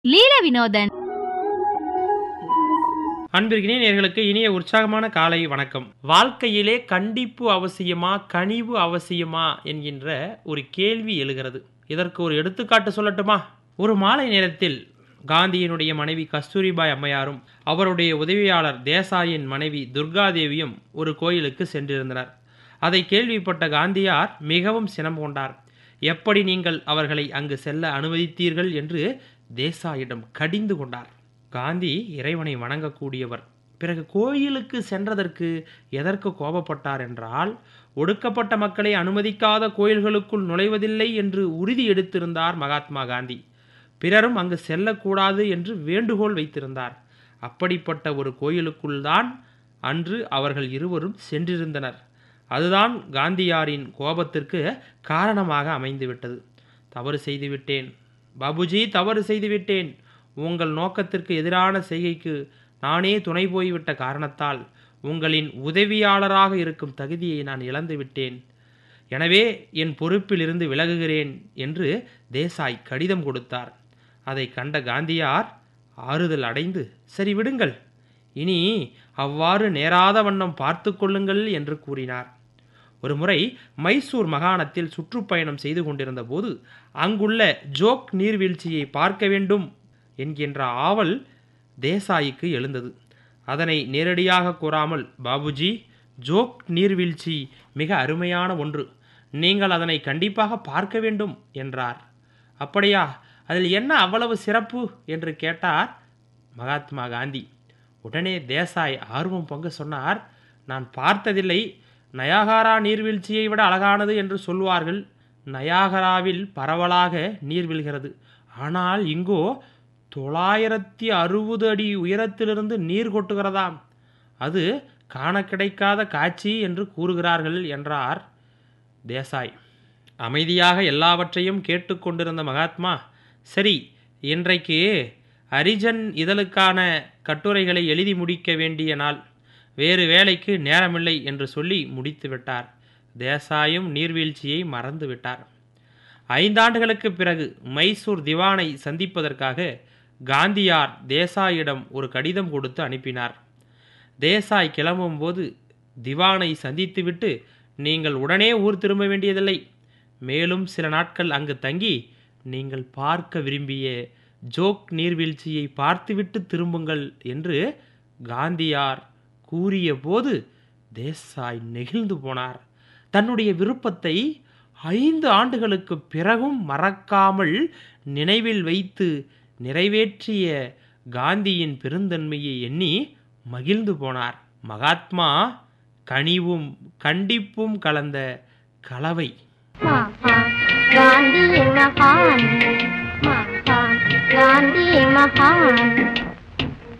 லீல வினோதன் அன்பிற்கினே நேர்களுக்கு இனிய உற்சாகமான காலை வணக்கம் வாழ்க்கையிலே கண்டிப்பு அவசியமா கனிவு அவசியமா என்கின்ற ஒரு கேள்வி எழுகிறது இதற்கு ஒரு எடுத்துக்காட்டு சொல்லட்டுமா ஒரு மாலை நேரத்தில் காந்தியினுடைய மனைவி கஸ்தூரிபாய் அம்மையாரும் அவருடைய உதவியாளர் தேசாயின் மனைவி துர்காதேவியும் ஒரு கோயிலுக்கு சென்றிருந்தனர் அதை கேள்விப்பட்ட காந்தியார் மிகவும் சினம் கொண்டார் எப்படி நீங்கள் அவர்களை அங்கு செல்ல அனுமதித்தீர்கள் என்று தேசாயிடம் கடிந்து கொண்டார் காந்தி இறைவனை வணங்கக்கூடியவர் பிறகு கோயிலுக்கு சென்றதற்கு எதற்கு கோபப்பட்டார் என்றால் ஒடுக்கப்பட்ட மக்களை அனுமதிக்காத கோயில்களுக்குள் நுழைவதில்லை என்று உறுதி எடுத்திருந்தார் மகாத்மா காந்தி பிறரும் அங்கு செல்லக்கூடாது என்று வேண்டுகோள் வைத்திருந்தார் அப்படிப்பட்ட ஒரு கோயிலுக்குள் தான் அன்று அவர்கள் இருவரும் சென்றிருந்தனர் அதுதான் காந்தியாரின் கோபத்திற்கு காரணமாக அமைந்துவிட்டது தவறு செய்துவிட்டேன் பாபுஜி தவறு செய்துவிட்டேன் உங்கள் நோக்கத்திற்கு எதிரான செய்கைக்கு நானே துணை போய்விட்ட காரணத்தால் உங்களின் உதவியாளராக இருக்கும் தகுதியை நான் இழந்து விட்டேன் எனவே என் பொறுப்பிலிருந்து விலகுகிறேன் என்று தேசாய் கடிதம் கொடுத்தார் அதை கண்ட காந்தியார் ஆறுதல் அடைந்து சரி விடுங்கள் இனி அவ்வாறு நேராத வண்ணம் பார்த்து கொள்ளுங்கள் என்று கூறினார் ஒருமுறை மைசூர் மாகாணத்தில் சுற்றுப்பயணம் செய்து கொண்டிருந்த போது அங்குள்ள ஜோக் நீர்வீழ்ச்சியை பார்க்க வேண்டும் என்கின்ற ஆவல் தேசாய்க்கு எழுந்தது அதனை நேரடியாக கூறாமல் பாபுஜி ஜோக் நீர்வீழ்ச்சி மிக அருமையான ஒன்று நீங்கள் அதனை கண்டிப்பாக பார்க்க வேண்டும் என்றார் அப்படியா அதில் என்ன அவ்வளவு சிறப்பு என்று கேட்டார் மகாத்மா காந்தி உடனே தேசாய் ஆர்வம் பங்கு சொன்னார் நான் பார்த்ததில்லை நயாகாரா நீர்வீழ்ச்சியை விட அழகானது என்று சொல்வார்கள் நயாகராவில் பரவலாக நீர் வீழ்கிறது ஆனால் இங்கோ தொள்ளாயிரத்தி அறுபது அடி உயரத்திலிருந்து நீர் கொட்டுகிறதாம் அது காண கிடைக்காத காட்சி என்று கூறுகிறார்கள் என்றார் தேசாய் அமைதியாக எல்லாவற்றையும் கேட்டுக்கொண்டிருந்த மகாத்மா சரி இன்றைக்கு அரிஜன் இதழுக்கான கட்டுரைகளை எழுதி முடிக்க வேண்டிய நாள் வேறு வேலைக்கு நேரமில்லை என்று சொல்லி முடித்து விட்டார் தேசாயும் நீர்வீழ்ச்சியை மறந்து விட்டார் ஐந்தாண்டுகளுக்கு பிறகு மைசூர் திவானை சந்திப்பதற்காக காந்தியார் தேசாயிடம் ஒரு கடிதம் கொடுத்து அனுப்பினார் தேசாய் கிளம்பும்போது திவானை சந்தித்துவிட்டு நீங்கள் உடனே ஊர் திரும்ப வேண்டியதில்லை மேலும் சில நாட்கள் அங்கு தங்கி நீங்கள் பார்க்க விரும்பிய ஜோக் நீர்வீழ்ச்சியை பார்த்துவிட்டு திரும்புங்கள் என்று காந்தியார் கூறிய போது தேசாய் நெகிழ்ந்து போனார் தன்னுடைய விருப்பத்தை ஐந்து ஆண்டுகளுக்கு பிறகும் மறக்காமல் நினைவில் வைத்து நிறைவேற்றிய காந்தியின் பெருந்தன்மையை எண்ணி மகிழ்ந்து போனார் மகாத்மா கனிவும் கண்டிப்பும் கலந்த கலவை महान गांधी महान महान गांधी महान